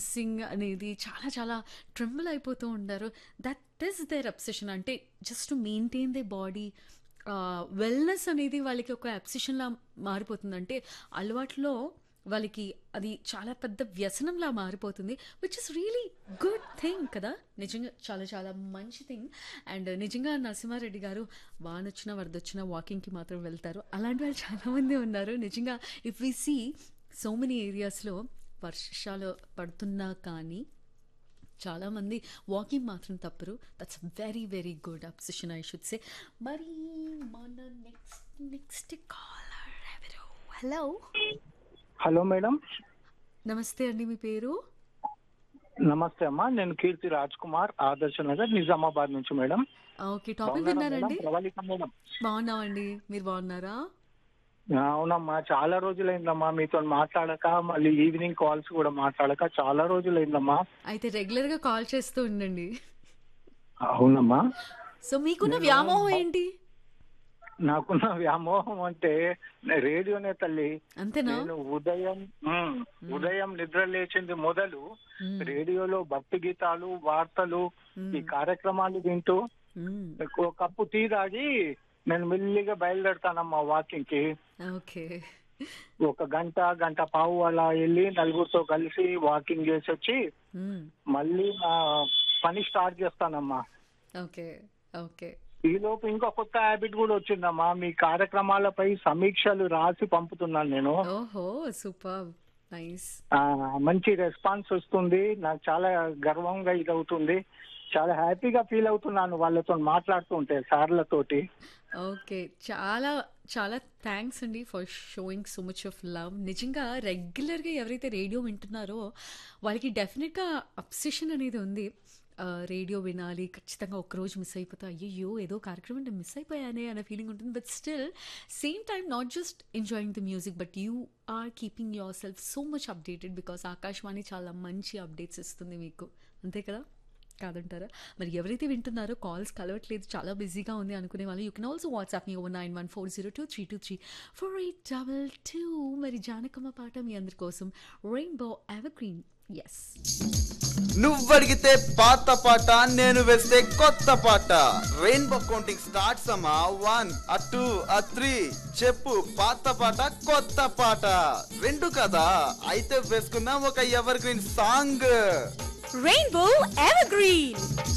Dancing అనేది చాలా చాలా ట్రెంబుల్ అయిపోతూ ఉంటారు దట్ ఈస్ దేర్ అబ్సెషన్ అంటే just to maintain the body wellness అనేది వాళ్ళకి ఒక అబ్సెషన్లా మారిపోతుంది అంటే అలవాట్లో వాళ్ళకి అది చాలా పెద్ద వ్యసనంలా మారిపోతుంది which is really good thing కదా నిజంగా చాలా చాలా మంచి థింగ్ అండ్ నిజంగా నరసింహారెడ్డి గారు వానొచ్చినా వరదొచ్చినా వాకింగ్కి మాత్రం వెళ్తారు అలాంటి వాళ్ళు చాలామంది ఉన్నారు నిజంగా if we see so many ఏరియాస్లో వర్షాలు పడుతున్నా కానీ చాలామంది వాకింగ్ మాత్రం తప్పరు that's very very good obsession I should say మరి మన నెక్స్ట్ నెక్స్ట్ కాలర్ ఎవరు హలో హలో మేడం నమస్తే అండి మీ పేరు నమస్తే అమ్మా నేను కీర్తి రాజ్ కుమార్ ఆదర్శ నగర్ నిజామాబాద్ నుంచి మేడం ఓకే టాపిక్ బాగున్నారా విన్నారండి మేడం? ప్రవళిక మేడం బాగున్నామండి మీరు బాగున్నారా అవునమ్మా చాలా రోజులైందమ్మా మీతో మాట్లాడక మళ్ళీ ఈవినింగ్ కాల్స్ కూడా మాట్లాడక చాలా రోజులైందమ్మా అయితే రెగ్యులర్గా కాల్ చేస్తూ ఉండండి అవునమ్మా సో మీకున్న వ్యామోహం ఏంటి నాకున్న వ్యామోహం అంటే రేడియోనే తల్లి అంతేనా నేను ఉదయం ఉమ్, ఉదయం నిద్ర లేచింది మొదలు మ్మ్. రేడియోలో భక్తి గీతాలు వార్తలు ఈ కార్యక్రమాలు వింటూ మ్మ్. ఒక కప్పు టీ తాగి నేను మెల్లిగా బయలుదేరుతానమ్మా వాకింగ్ కి ఓకే ఒక గంట గంట పావు అలా వెళ్ళి నలుగురితో కలిసి వాకింగ్ చేసి వచ్చి మ్మ్. మళ్ళీ నా పని స్టార్ట్ చేస్తానమ్మా ఓకే ఓకే ఈ లోపు ఇంకో కొత్త హ్యాబిట్ కూడా వచ్చిందమ్మా మీ కార్యక్రమాలపై సమీక్షలు రాసి పంపుతున్నాను నేను ఓహో సూపర్ నైస్ ఆ, మంచి రెస్పాన్స్ వస్తుంది నాకు చాలా గర్వంగా ఇది అవుతుంది చాలా హ్యాపీగా ఫీల్ అవుతున్నాను వాళ్ళతో మాట్లాడుతుంటే సార్లతోటి ఓకే చాలా చాలా థ్యాంక్స్ అండి for showing so much of love నిజంగా రెగ్యులర్గా ఎవరైతే రేడియో వింటున్నారో వాళ్ళకి డెఫినెట్గా అబ్సెషన్ అనేది ఉంది ఆ, రేడియో వినాలి ఖచ్చితంగా ఒక్కరోజు మిస్ అయిపోతే అయ్యో ఏదో కార్యక్రమం నేను మిస్ అయిపోయానే అనే ఫీలింగ్ ఉంటుంది but still same time not just enjoying the music but you are keeping yourself so much updated because Akashvani చాలా మంచి అప్డేట్స్ ఇస్తుంది మీకు అంతే కదా కాదంటారా మరి ఎవరైతే వింటున్నారో కాల్స్ కలవట్లేదు చాలా బిజీగా ఉంది అనుకునే వాళ్ళు you can also WhatsApp me over nine one four zero two three two three four eight double two మరి జానకమ్మ పాట మీ అందరి కోసం రెయిన్బో ఎవర్ గ్రీన్ ఎస్ నువ్వడిగితే పాత పాట నేను వేస్తే కొత్త పాట రెయిన్బో కౌంటింగ్ స్టార్ట్స్ అమ్మా వన్ ఆ టూ ఆ త్రీ చెప్పు పాత పాట కొత్త పాట రెండు కదా అయితే వేసుకుందాం ఒక evergreen song Rainbow Evergreen.